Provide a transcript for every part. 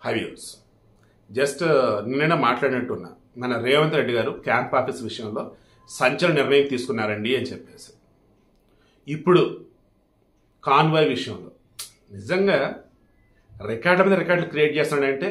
హైవ్యూస్ just నిన్న మాట్లాడినట్టున్నా మన రేవంత్ రెడ్డి గారు క్యాంప్ ఆఫీస్ విషయంలో సంచలన నిర్ణయం తీసుకున్నారండి అని చెప్పేసి ఇప్పుడు కాన్వాయ్ విషయంలో నిజంగా రికార్డు మీద రికార్డులు క్రియేట్ చేస్తున్నాడంటే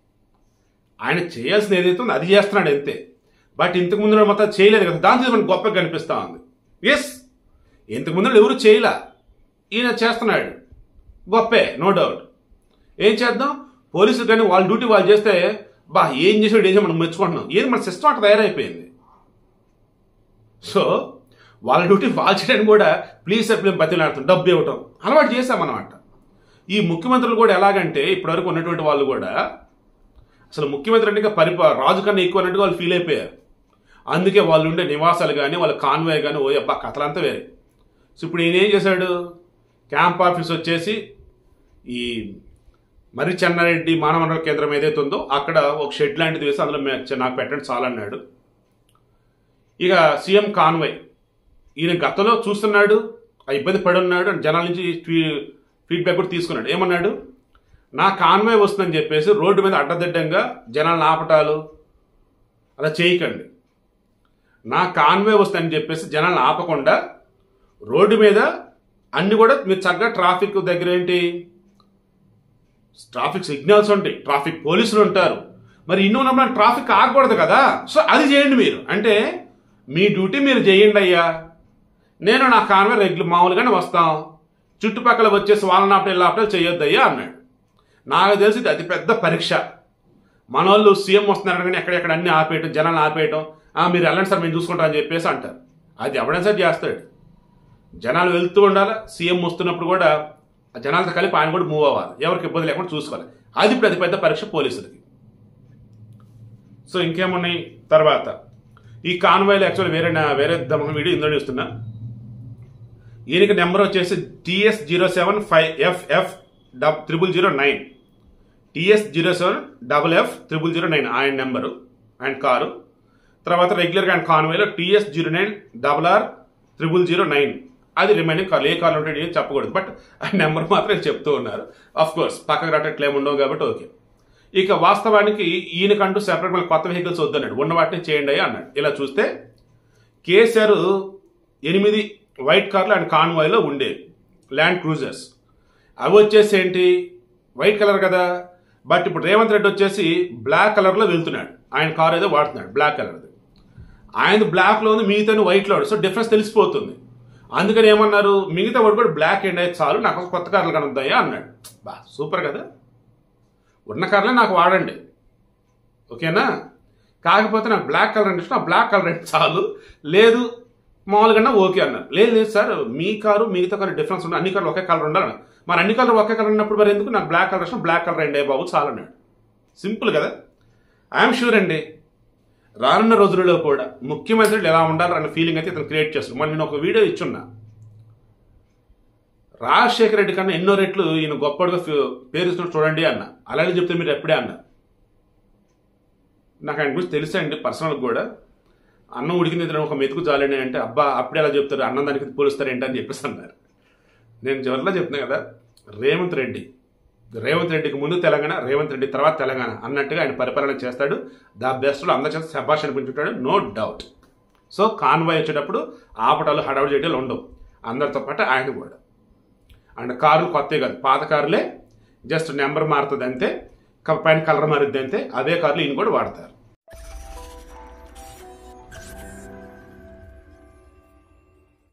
ఆయన చేయాల్సింది ఏదైతే ఉందో అది చేస్తున్నాడు అంతే బట్ ఇంతకు ముందు మొత్తం చేయలేదు కదా దాంతో మనకు గొప్పగా కనిపిస్తా ఉంది ఎస్ ఇంతకు ముందు ఎవరు చేయలే ఈయన చేస్తున్నాడు గొప్పే నో డౌట్ ఏం చేద్దాం పోలీసులు కానీ వాళ్ళ డ్యూటీ వాళ్ళు చేస్తే బా ఏం చేసాడు ఏం చేసాడు మనం మెచ్చుకుంటున్నాం ఏది మన సిస్టమ్ అట్లా తయారైపోయింది సో వాళ్ళ డ్యూటీ వాళ్ళు చేయడానికి కూడా ప్లీజ్ సార్ మేము బతిలాడుతాం డబ్బు ఇవ్వటం అలవాటు చేశామన్నమాట ఈ ముఖ్యమంత్రులు కూడా ఎలాగంటే ఇప్పటివరకు ఉన్నటువంటి వాళ్ళు కూడా అసలు ముఖ్యమంత్రి అంటే పరిపా రాజు కన్నా ఎక్కువ అన్నట్టుగా వాళ్ళు ఫీల్ అయిపోయారు అందుకే వాళ్ళు ఉండే నివాసాలు కానీ వాళ్ళ కాన్వాయ్ కానీ ఓ అబ్బా కథలంతా వేరే సో ఇప్పుడు ఈయన ఏం చేశాడు క్యాంప్ ఆఫీస్ వచ్చేసి ఈ మరి చెన్నారెడ్డి మానవ వనరుల కేంద్రం ఏదైతే ఉందో అక్కడ ఒక షెడ్ లాంటిది వేసి అందులో మే- నాకు పెట్టండి చాలన్నాడు ఇక సీఎం కాన్వై ఈయన గతంలో చూస్తున్నాడు ఆ ఇబ్బంది పడి ఉన్నాడు అండ్ జనాల నుంచి ఫీ- ఫీడ్బ్యాక్ కూడా తీసుకున్నాడు ఏమన్నాడు నా కాన్వే వస్తుందని చెప్పేసి రోడ్డు మీద అడ్డదిడ్డంగా జనాలను ఆపటాలు అలా చేయకండి నా కాన్వే వస్తుందని చెప్పేసి జనాలను ఆపకుండా రోడ్డు మీద అన్ని కూడా మీరు చక్కగా ట్రాఫిక్ దగ్గర ఏంటి ట్రాఫిక్ సిగ్నల్స్ ఉంటాయి ట్రాఫిక్ పోలీసులు ఉంటారు మరి ఇన్ని ఉన్నప్పుడు ట్రాఫిక్ ఆగకూడదు కదా సో అది చేయండి మీరు అంటే మీ డ్యూటీ మీరు చేయండి అయ్యా నేను నా కాన్వే రెగ్యులర్ మామూలుగానే వస్తాం చుట్టుపక్కల వచ్చేసి వాళ్ళని ఆపటం ఇలా ఆపటం చేయొద్దు అయ్యా అన్నాడు నాకు తెలిసి ఇది అతిపెద్ద పరీక్ష మన వాళ్ళు సీఎం వస్తున్నారు కానీ ఎక్కడెక్కడ అన్ని ఆపేయటం జనాలను ఆపేయటం "ఆ, మీరు వెళ్ళండి సార్ మేము చూసుకుంటాం అని చెప్పేసి అంటారు అది ఎవడైనా సరే చేస్తాడు జనాలు వెళ్తూ ఉండాలి సీఎం వస్తున్నప్పుడు కూడా ఆ జనాలతో కలిపి ఆయన కూడా మూవ్ అవ్వాలి ఎవరికి ఇబ్బంది లేకుండా చూసుకోవాలి అది ఇప్పుడు అతిపెద్ద పరీక్ష పోలీసులకి సో ఇంకేమున్నాయి తర్వాత ఈ కాన్వాయ్లో యాక్చువల్ వేరే నా- వేరే దమన వీడియో ఇందులో ఇస్తున్నా ఈయనకి నెంబర్ వచ్చేసి TS zero seven five F F double triple zero nine TS zero seven double F triple zero nine ఆయన నెంబరు ఆయన కారు తర్వాత రెగ్యులర్గా ఆయన కాన్వేలో TS zero nine double R triple zero nine అది రిమైనింగ్ కార్లు ఏ కార్లు ఉంటాయి ఏం చెప్పకూడదు బట్ ఆ నెంబర్ మాత్రం చెప్తూ ఉన్నారు అఫ్ కోర్స్ పక్కకు రావట్లే ఏమి ఉండవు కాబట్టి ఓకే ఇక వాస్తవానికి ఈయనకంటూ సెపరేట్ మళ్ళీ కొత్త వెహికల్స్ వద్దన్నాడు ఉన్న వాటిని చేయండి అన్నాడు ఇలా చూస్తే కేసీఆర్ ఎనిమిది వైట్ కార్లు అండ్ కాన్వాయ్లో ఉండేవి ల్యాండ్ క్రూజర్స్ అవి వచ్చేసి ఏంటి వైట్ కలర్ కదా బట్ ఇప్పుడు రేవంత్ రెడ్డి వచ్చేసి బ్లాక్ కలర్లో వెళ్తున్నాడు ఆయన కార్ ఏదో వాడుతున్నాడు బ్లాక్ కలర్ది ఆయన బ్లాక్లో ఉంది మిగతా వైట్లో ఉంది సో డిఫరెన్స్ తెలిసిపోతుంది అందుకని ఏమన్నారు మిగతా వాడు కూడా బ్లాక్ ఎండ్ అయితే చాలు నాకు కొత్త కార్లు కనుద్దాయా అన్నాడు బా సూపర్ కదా ఉన్న కార్లే నాకు వాడండి ఓకేనా కాకపోతే నాకు బ్లాక్ కలర్ అంటే ఇష్టం ఆ బ్లాక్ కలర్ అంటే చాలు లేదు మామూలుగా ఓకే అన్నారు లేదు లేదు సార్ మీ కారు మిగతా కారు డిఫరెన్స్ ఉండాలి అన్ని కార్లు ఒకే కలర్ ఉండాలి మరి అన్ని కలర్ ఒకే కలర్ ఉన్నప్పుడు మరి ఎందుకు నాకు బ్లాక్ కలర్ ఇష్టం బ్లాక్ కలర్ అండి బాబు చాలు అన్నాడు సింపుల్ కదా ఐఎమ్ షూర్ అండి రానున్న రోజులలో కూడా ముఖ్యమంత్రులు ఎలా ఉండాలి అన్న ఫీలింగ్ అయితే ఇతను క్రియేట్ చేస్తారు మరి నేను ఒక వీడియో ఇచ్చున్నా రాజశేఖర రెడ్డి కన్నా ఎన్నో రెట్లు ఈయన గొప్పగా పేరు ఇస్తున్నట్టు చూడండి అన్న అలాగే చెప్తే మీరు ఎప్పుడే అన్న నాకు ఆయన గురించి తెలుసండి పర్సనల్ కూడా అన్నం ఉడికింది ఇతను ఒక మెతుకు చాలండి అంటే అబ్బా అప్పుడే ఎలా చెప్తారు అన్నం దానికి పోలుస్తారు ఏంటి అని చెప్పేసి అన్నారు నేను చివరిలో చెప్తున్నా కదా రేవంత్ రెడ్డి రేవంత్ రెడ్డికి ముందు తెలంగాణ రేవంత్ రెడ్డి తర్వాత తెలంగాణ అన్నట్టుగా ఆయన పరిపాలన చేస్తాడు ద బెస్ట్లో అందరి చేత శభాష్ అనిపించుంటాడు నో డౌట్ సో కాన్వాయ్ వచ్చేటప్పుడు ఆపటాలు హడావుడి చేయడాలు ఉండవు అందరితో పాటు ఆయన కూడా అండ్ కార్లు కొత్త కాదు పాత కార్లే జస్ట్ నెంబర్ మారుతుంది అంతే క- పైన కలర్ మారుద్ది అంతే అదే కార్లు ఈయన కూడా వాడతారు